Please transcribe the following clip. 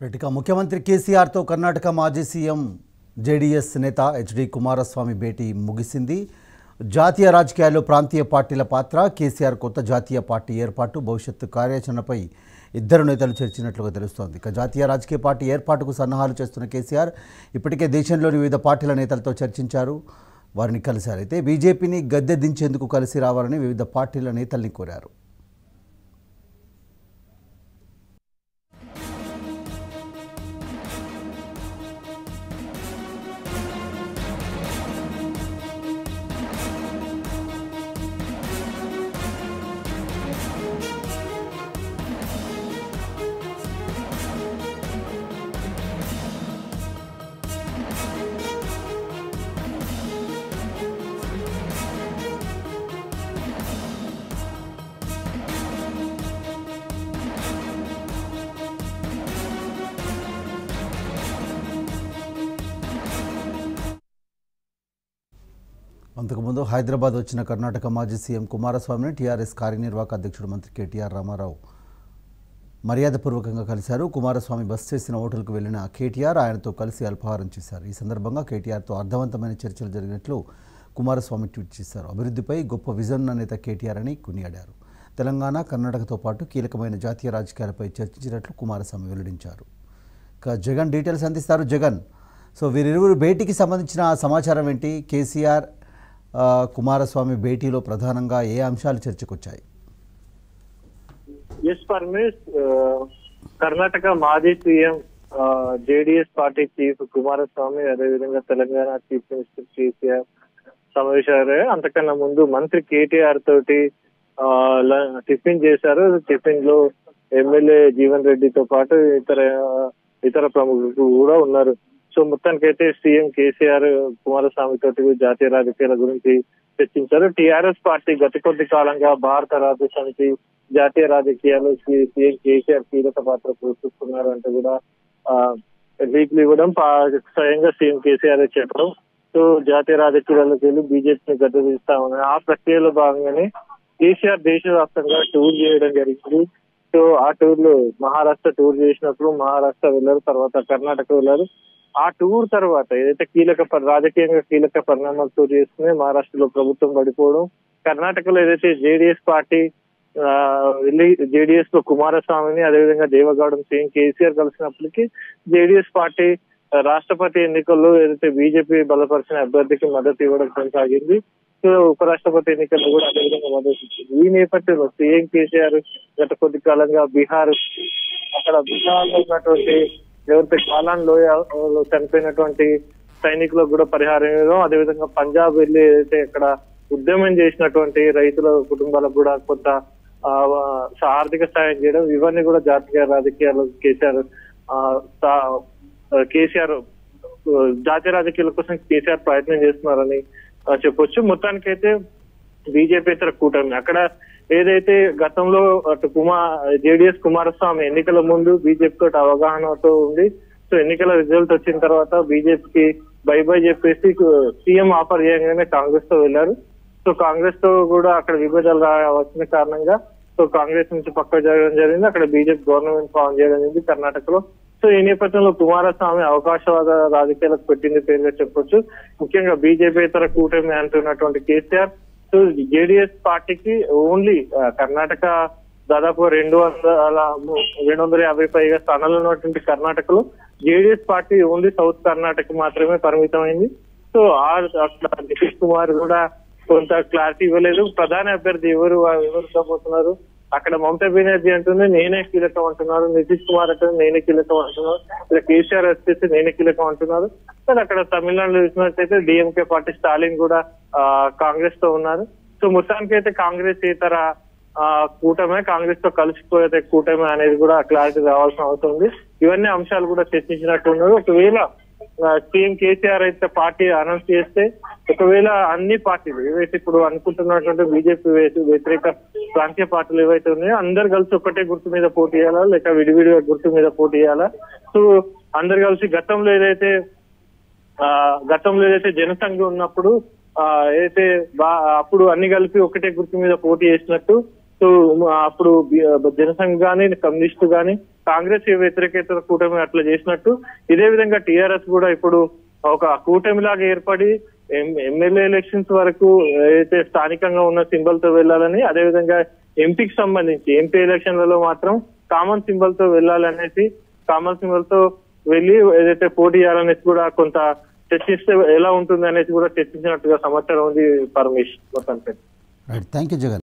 ఇక ముఖ్యమంత్రి కేసీఆర్తో కర్ణాటక మాజీ సీఎం జేడీఎస్ నేత హెచ్డి కుమారస్వామి భేటీ ముగిసింది జాతీయ రాజకీయాల్లో ప్రాంతీయ పార్టీల పాత్ర కేసీఆర్ కొత్త జాతీయ పార్టీ ఏర్పాటు భవిష్యత్తు కార్యాచరణపై ఇద్దరు నేతలు చర్చించినట్లుగా తెలుస్తోంది ఇక జాతీయ రాజకీయ పార్టీ ఏర్పాటుకు సన్నాహాలు చేస్తున్న కేసీఆర్ ఇప్పటికే దేశంలోని వివిధ పార్టీల నేతలతో చర్చించారు వారిని కలిశారు అయితే బీజేపీని గద్దె దించేందుకు కలిసి రావాలని వివిధ పార్టీల నేతల్ని కోరారు అంతకుముందు హైదరాబాద్ వచ్చిన కర్ణాటక మాజీ సీఎం కుమారస్వామిని టీఆర్ఎస్ కార్యనిర్వాహక అధ్యక్షుడు మంత్రి కేటీఆర్ రామారావు మర్యాదపూర్వకంగా కలిశారు కుమారస్వామి బస్ చేసిన హోటల్కు వెళ్లిన కేటీఆర్ ఆయనతో కలిసి అల్పాహారం చేశారు ఈ సందర్భంగా కేటీఆర్తో అర్థవంతమైన చర్చలు జరిగినట్లు కుమారస్వామి ట్వీట్ చేశారు అభివృద్ధిపై గొప్ప విజన్ ఉన్న నేత కేటీఆర్ అని కొనియాడారు తెలంగాణ కర్ణాటకతో పాటు కీలకమైన జాతీయ రాజకీయాలపై చర్చించినట్లు కుమారస్వామి వెల్లడించారు ఇక జగన్ డీటెయిల్స్ అందిస్తారు జగన్ సో వీరిరువురు భేటీకి సంబంధించిన సమాచారం ఏంటి కేసీఆర్ ఆ, కుమారస్వామి భేటీలో ప్రధానంగా ఏ అంశాలు చర్చకొచ్చాయి ఎస్ పరమేష్ ఆ, కర్ణాటక మాజీ CM JDS party chief Kumaraswamy అదేవిధంగా తెలంగాణ చీఫ్ మినిస్టర్ కేసీఆర్ సమావేశాలు అంతకన్నా ముందు మంత్రి కేటీఆర్ తోటి ఆ, ల- టిఫిన్ చేశారు టిఫిన్ లో ఎమ్మెల్యే జీవన్ రెడ్డితో పాటు ఇతర ఇతర ప్రముఖులు కూడా ఉన్నారు సో మొత్తానికైతే సీఎం కేసీఆర్ కుమారస్వామి తోటి జాతీయ రాజకీయాల గురించి చర్చించారు టీఆర్ఎస్ పార్టీ గత కొద్ది కాలంగా భారత రాజ్య సమితి జాతీయ రాజకీయాల్లో సి- సీఎం కేసీఆర్ కీలక పాత్ర పోషిస్తున్నారు అంటే కూడా ఆ లీక్లు ఇవ్వడం పా- స్వయంగా సీఎం కేసీఆర్ చెప్పడం సో జాతీయ రాజకీయాల్లోకి వెళ్ళి బీజేపీని గద్దెదిస్తా ఉన్నారు ఆ ప్రక్రియలో భాగంగానే కేసీఆర్ దేశవ్యాప్తంగా టూర్ చేయడం జరిగింది సో ఆ టూర్ లో మహారాష్ట్ర టూర్ చేసినప్పుడు మహారాష్ట్ర వెళ్ళారు తర్వాత కర్ణాటక వెళ్ళారు ఆ టూర్ తర్వాత ఏదైతే కీలక ప- రాజకీయంగా కీలక పరిణామాలు టూర్ చేసుకుని మహారాష్ట్రలో ప్రభుత్వం పడిపోవడం కర్ణాటకలో ఏదైతే జేడీఎస్ పార్టీ ఆ, వెళ్ళి జేడీఎస్ లో కుమారస్వామిని అదేవిధంగా దేవగౌడం సీఎం కేసీఆర్ కలిసినప్పటికీ జేడీఎస్ పార్టీ ఆ, రాష్ట్రపతి ఎన్నికల్లో ఏదైతే బీజేపీ బలపరిచిన అభ్యర్థికి మద్దతు ఇవ్వడం కొనసాగింది సో ఉపరాష్ట్రపతి ఎన్నికల్లో కూడా అదేవిధంగా మద్దతు ఇచ్చింది ఈ నేపథ్యంలో సీఎం కేసీఆర్ గత కొద్ది కాలంగా బీహార్ అక్కడ బీహార్ లో ఉన్నటువంటి ఎవరైతే కాలాన్ లోయలో చనిపోయినటువంటి సైనికులకు కూడా పరిహారం ఇవ్వడం అదేవిధంగా పంజాబ్ వెళ్ళి ఏదైతే ఇక్కడ ఉద్యమం చేసినటువంటి రైతుల కుటుంబాలకు కూడా కొంత ఆ, ఆర్థిక సాయం చేయడం ఇవన్నీ కూడా జాతీయ రాజకీయాలు కేసీఆర్ ఆ, సా- కేసీఆర్ ఆ, జాతీయ రాజకీయాల కోసం కేసీఆర్ ప్రయత్నం చేస్తున్నారని ఆ, చెప్పొచ్చు మొత్తానికైతే బీజేపీ ఇతర కూటమి అక్కడ ఏదైతే గతంలో అటు కుమార్ జేడీఎస్ కుమారస్వామి ఎన్నికల ముందు బీజేపీ తోటి అవగాహనతో ఉంది సో ఎన్నికల రిజల్ట్ వచ్చిన తర్వాత బీజేపీకి బై బై చెప్పేసి సీఎం ఆఫర్ చేయగానే కాంగ్రెస్ తో వెళ్లారు సో కాంగ్రెస్ తో కూడా అక్కడ విభజనలు రా- వచ్చిన కారణంగా సో కాంగ్రెస్ నుంచి పక్క జరగడం జరిగింది అక్కడ బీజేపీ గవర్నమెంట్ ఫామ్ చేయడం జరిగింది కర్ణాటకలో సో ఈ నేపథ్యంలో కుమారస్వామి అవకాశవాద రాజకీయాలకు పెట్టింది పేరుగా చెప్పొచ్చు ముఖ్యంగా బీజేపీ ఇతర కూటమి అంటున్నటువంటి కేసీఆర్ సో జేడీఎస్ పార్టీకి ఓన్లీ ఆ, కర్ణాటక దాదాపు రెండు వందల రెండు వందల యాభై పైగా స్థానాలు ఉన్నటువంటి కర్ణాటకలో JDS party only south Karnataka మాత్రమే పరిమితమైంది సో ఆ అక్కడ నితీష్ కుమార్ కూడా కొంత క్లారిటీ ఇవ్వలేదు ప్రధాన అభ్యర్థి ఎవరు ఎవరు కాబోతున్నారు అక్కడ మమతా బెనర్జీ అంటుంది నేనే కీలకం అంటున్నారు నితీష్ కుమార్ అంటుంది నేనే కీలకం అంటున్నారు ఇక్కడ కేసీఆర్ వచ్చేసి నేనే కీలకం అంటున్నారు కానీ అక్కడ తమిళనాడులో చూసినట్టయితే డిఎంకే పార్టీ స్టాలిన్ కూడా ఆ, కాంగ్రెస్ తో ఉన్నారు సో మొత్తానికి అయితే కాంగ్రెస్ ఇతర ఆ, కూటమే కాంగ్రెస్ తో కలిసిపోయే కూటమి అనేది కూడా క్లారిటీ రావాల్సిన అవసరం ఉంది ఇవన్నీ అంశాలు కూడా చర్చించినట్టు ఉన్నారు ఒకవేళ ఆ, సీఎం కేసీఆర్ అయితే పార్టీ అనౌన్స్ చేస్తే ఒకవేళ అన్ని పార్టీలు ఏవైతే ఇప్పుడు అనుకుంటున్నటువంటి బీజేపీ వ్యతిరేక ప్రాంతీయ పార్టీలు ఏవైతే ఉన్నాయో అందరు కలిసి ఒకటే గుర్తు మీద పోటీ చేయాలా లేక విడివిడిగా గుర్తు మీద పోటీ చేయాలా సో అందరు కలిసి గతంలో ఏదైతే ఆ గతంలో ఏదైతే జనసంఘం ఉన్నప్పుడు ఆ ఏదైతే బా అప్పుడు అన్ని కలిపి ఒకటే గుర్తు మీద పోటీ చేసినట్టు సో సో అప్పుడు బి- జనసంఘ్ గాని కమ్యూనిస్టు గాని కాంగ్రెస్ వ్యతిరేకత కూటమి అట్లా చేసినట్టు ఇదే విధంగా టిఆర్ఎస్ కూడా ఇప్పుడు ఒక కూటమి లాగా ఏర్పడి ఎం- ఎమ్మెల్యే ఎలక్షన్స్ వరకు ఏదైతే స్థానికంగా ఉన్న సింబల్ తో వెళ్ళాలని అదే విధంగా ఎంపీకి సంబంధించి ఎంపీ ఎలక్షన్లలో మాత్రం కామన్ సింబల్ తో వెళ్ళాలనేసి కామన్ సింబల్ తో వెళ్ళి ఏదైతే పోటీ చేయాలనేసి కూడా కొంత చర్చిస్తే ఎలా ఉంటుంది అనేసి కూడా చర్చించినట్టుగా సమాచారం ఉంది పరమేష్ మొత్తానికి రైట్ థ్యాంక్ యూ జగన్